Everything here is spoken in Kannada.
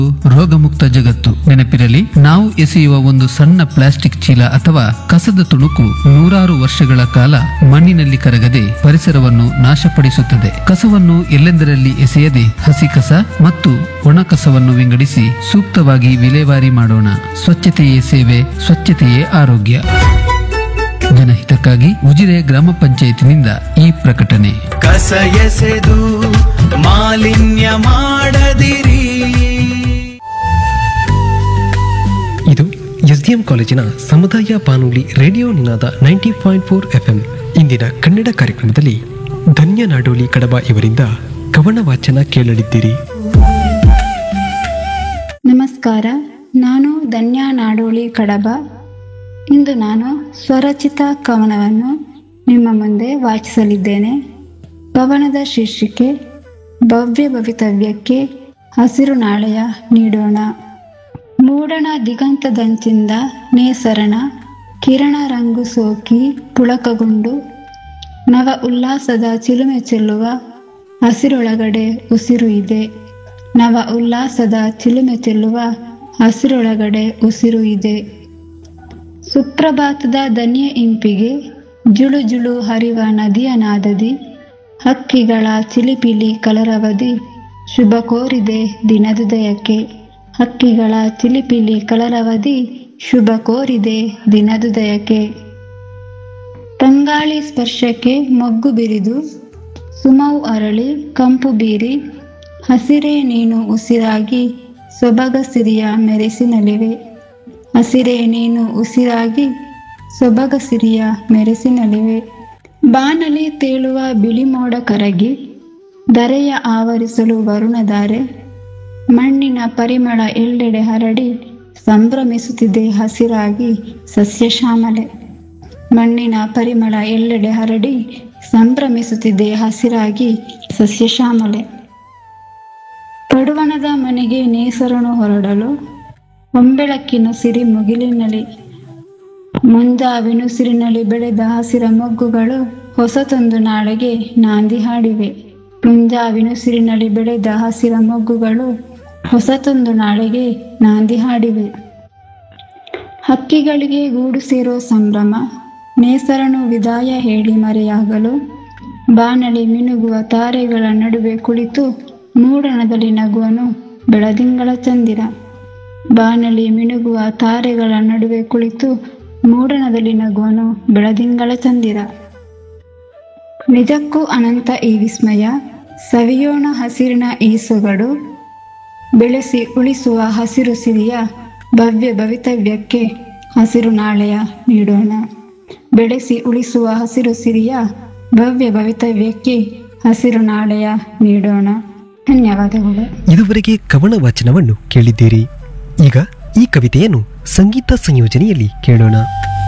ರೋಗಮುಕ್ತ ಜಗತ್ತು ನೆನಪಿರಲಿ ನಾವು ಎಸೆಯುವ ಒಂದು ಸಣ್ಣ ಪ್ಲಾಸ್ಟಿಕ್ ಚೀಲ ಅಥವಾ ಕಸದ ತುಣುಕು ನೂರಾರು ವರ್ಷಗಳ ಕಾಲ ಮಣ್ಣಿನಲ್ಲಿ ಕರಗದೆ ಪರಿಸರವನ್ನು ನಾಶಪಡಿಸುತ್ತದೆ ಕಸವನ್ನು ಎಲ್ಲೆಂದರಲ್ಲಿ ಎಸೆಯದೆ ಹಸಿ ಕಸ ಮತ್ತು ಒಣ ಕಸವನ್ನು ವಿಂಗಡಿಸಿ ಸೂಕ್ತವಾಗಿ ವಿಲೇವಾರಿ ಮಾಡೋಣ ಸ್ವಚ್ಛತೆಯೇ ಸೇವೆ ಸ್ವಚ್ಛತೆಯೇ ಆರೋಗ್ಯ ಜನಹಿತಕ್ಕಾಗಿ ಉಜಿರೆ ಗ್ರಾಮ ಪಂಚಾಯತಿನಿಂದ ಈ ಪ್ರಕಟಣೆ ಕಸ ಎಸೆದು ಮಾಲಿನ್ಯ ಮಾಡದಿರಿ ಇದು ಎಸ್ಡಿಎಂ ಕಾಲೇಜಿನ ಸಮುದಾಯ ಬಾನುಲಿ radio Ninada ninety point four FM ಇಂದಿನ ಕನ್ನಡ ಕಾರ್ಯಕ್ರಮದಲ್ಲಿ ಧನ್ಯ ನಾಡೋಲಿ ಕಡಬ ಇವರಿಂದ ಕವನ ವಾಚನ ಕೇಳಲಿದ್ದೀರಿ ನಮಸ್ಕಾರ ನಾನು ಧನ್ಯ ನಾಡೋಳಿ ಕಡಬ ಇಂದು ನಾನು ಸ್ವರಚಿತ ಕವನವನ್ನು ನಿಮ್ಮ ಮುಂದೆ ವಾಚಿಸಲಿದ್ದೇನೆ ಕವನದ ಶೀರ್ಷಿಕೆ ಭವ್ಯ ಭವಿತವ್ಯಕ್ಕೆ ಹಸಿರು ನಾಳೆಯ ನೀಡೋಣ ಮೂಡಣ ದಿಗಂತದಂಚಿಂದ ನೇಸರಣ ಕಿರಣ ರಂಗು ಸೋಕಿ ಪುಳಕಗೊಂಡು ನವ ಉಲ್ಲಾಸದ ಚಿಲುಮೆ ಚೆಲ್ಲುವ ಹಸಿರೊಳಗಡೆ ಉಸಿರು ಇದೆ ನವ ಉಲ್ಲಾಸದ ಚಿಲುಮೆ ಚೆಲ್ಲುವ ಹಸಿರೊಳಗಡೆ ಉಸಿರು ಇದೆ ಸುಪ್ರಭಾತದ ದನಿಯ ಇಂಪಿಗೆ ಜುಳು ಜುಳು ಹರಿವ ನದಿಯ ನಾದದಿ ಹಕ್ಕಿಗಳ ಚಿಲಿಪಿಲಿ ಕಲರವದಿ ಶುಭ ಕೋರಿದೆ ದಿನದುದಯಕ್ಕೆ ಹಕ್ಕಿಗಳ ಚಿಲಿಪಿಲಿ ಕಲರವದಿ ಶುಭ ಕೋರಿದೆ ದಿನದುದಯಕ್ಕೆ ತಂಗಾಳಿ ಸ್ಪರ್ಶಕ್ಕೆ ಮೊಗ್ಗು ಬಿರಿದು ಸುಮವು ಅರಳಿ ಕಂಪು ಬೀರಿ ಹಸಿರೇ ನೀನು ಉಸಿರಾಗಿ ಸೊಬಗ ಸಿರಿಯ ಮೆರೆಸಿನಲಿವೆ ಹಸಿರೇ ನೀನು ಉಸಿರಾಗಿ ಸೊಬಗ ಸಿರಿಯ ಮೆರೆಸಿನಲಿವೆ ಬಾನಲಿ ತೇಳುವ ಬಿಳಿ ಮೋಡ ಕರಗಿ ಧರೆಯ ಆವರಿಸಲು ವರುಣಧಾರೆ ಮಣ್ಣಿನ ಪರಿಮಳ ಎಲ್ಲೆಡೆ ಹರಡಿ ಸಂಭ್ರಮಿಸುತ್ತಿದೆ ಹಸಿರಾಗಿ ಸಸ್ಯಶ್ಯಾಮಲೆ ಮಣ್ಣಿನ ಪರಿಮಳ ಎಲ್ಲೆಡೆ ಹರಡಿ ಸಂಭ್ರಮಿಸುತ್ತಿದೆ ಹಸಿರಾಗಿ ಸಸ್ಯಶ್ಯಾಮಲೆ ಪಡುವಣದ ಮನೆಗೆ ನೇಸರನು ಹೊರಡಲು ಒಂಬೆಳಕಿನ ಸಿರಿ ಮುಗಿಲಿನಲ್ಲಿ ಮುಂಜಾವಿನುಸಿರಿನಲ್ಲಿ ಬೆಳೆದ ಹಸಿರ ಮೊಗ್ಗುಗಳು ಹೊಸತೊಂದು ನಾಳೆಗೆ ನಾಂದಿ ಹಾಡಿವೆ ಮುಂಜಾವಿನುಸಿರಿನಲ್ಲಿ ಬೆಳೆದ ಹಸಿರ ಮೊಗ್ಗುಗಳು ಹೊಸತೊಂದು ನಾಳೆಗೆ ನಾಂದಿ ಹಾಡಿವೆ ಹಕ್ಕಿಗಳಿಗೆ ಗೂಡು ಸೇರೋ ಸಂಭ್ರಮ ನೇಸರನು ವಿದಾಯ ಹೇಳಿ ಮರೆಯಾಗಲು ಬಾನಲಿ ಮಿನುಗುವ ತಾರೆಗಳ ನಡುವೆ ಕುಳಿತು ಮೂಡಣದಲ್ಲಿ ನಗುವನು ಬೆಳದಿಂಗಳ ಚಂದಿರ ಬಾನಲಿ ಮಿನುಗುವ ತಾರೆಗಳ ನಡುವೆ ಕುಳಿತು ಮೂಡಣದಲ್ಲಿ ನಗುವನು ಬೆಳದಿಂಗಳ ಚಂದಿರ ನಿಜಕ್ಕೂ ಅನಂತ ಈ ವಿಸ್ಮಯ ಸವಿಯೋಣ ಹಸಿರಿನ ಈ ಸೊಗಡು ಬೆಳೆಸಿ ಉಳಿಸುವ ಹಸಿರು ಸಿರಿಯ ಭವ್ಯ ಭವಿತವ್ಯಕ್ಕೆ ಹಸಿರು ನಾಳೆಯ ನೀಡೋಣ ಬೆಳೆಸಿ ಉಳಿಸುವ ಹಸಿರು ಸಿರಿಯ ಭವ್ಯ ಭವಿತವ್ಯಕ್ಕೆ ಹಸಿರು ನಾಳೆಯ ನೀಡೋಣ ಧನ್ಯವಾದಗಳು ಇದುವರೆಗೆ ಕವನ ವಾಚನವನ್ನು ಕೇಳಿದ್ದೀರಿ ಈಗ ಈ ಕವಿತೆಯನ್ನು ಸಂಗೀತ ಸಂಯೋಜನೆಯಲ್ಲಿ ಕೇಳೋಣ